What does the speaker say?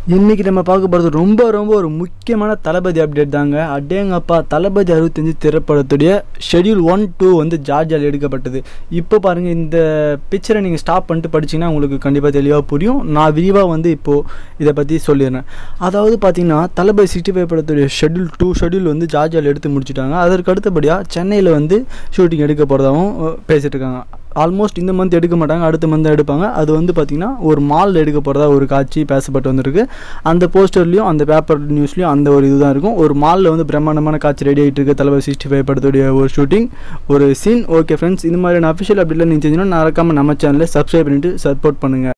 இன்றைக்கி நம்ம பார்க்க போகிறது ரொம்ப ரொம்ப ஒரு முக்கியமான தளபதி அப்டேட் தாங்க அடேங்கப்பா தளபதி அறுபத்தஞ்சு திரைப்படத்துடைய ஷெட்யூல் ஒன் டூ வந்து ஜார்ஜியாவில் எடுக்கப்பட்டது இப்போ பாருங்கள் இந்த பிக்சரை நீங்கள் ஸ்டாப் பண்ணிட்டு படிச்சிங்கன்னா உங்களுக்கு கண்டிப்பாக தெளிவாக புரியும் நான் விரிவாக வந்து இப்போது இதை பற்றி சொல்லிடுறேன் அதாவது பார்த்தீங்கன்னா தளபதி சிக்ஸ்டி ஃபைவ் படத்துடைய ஷெட்யூல் டூ ஷெட்யூல் வந்து ஜார்ஜியாவில் எடுத்து முடிச்சிட்டாங்க அதற்கு அடுத்தபடியாக சென்னையில் வந்து ஷூட்டிங் எடுக்க போகிறதாகவும் பேசிகிட்டு இருக்காங்க ஆல்மோஸ்ட் இந்த மந்த் எடுக்க மாட்டாங்க அடுத்த மந்த் எடுப்பாங்க அது வந்து பார்த்திங்கன்னா ஒரு மாலில் எடுக்க போகிறதா ஒரு காட்சி பேசப்பட்டு வந்திருக்கு அந்த போஸ்டர்லேயும் அந்த பேப்பர் நியூஸ்லேயும் அந்த ஒரு இதுதான் இருக்கும் ஒரு மாலில் வந்து பிரம்மாண்டமான காட்சி ரெடி ஆகிட்டு இருக்கு தளபதி சிக்ஸ்டி ஃபைவ் படத்துடைய ஒரு ஷூட்டிங் ஒரு சீன் ஓகே ஃப்ரெண்ட்ஸ் இந்த மாதிரியான அஃபிஷியல் அப்டேட்லாம் நீங்கள் தெரிஞ்சுன்னா மறக்காமல் நம்ம சேனலை சப்ஸ்கிரைப் பண்ணிவிட்டு சப்போர்ட் பண்ணுங்கள்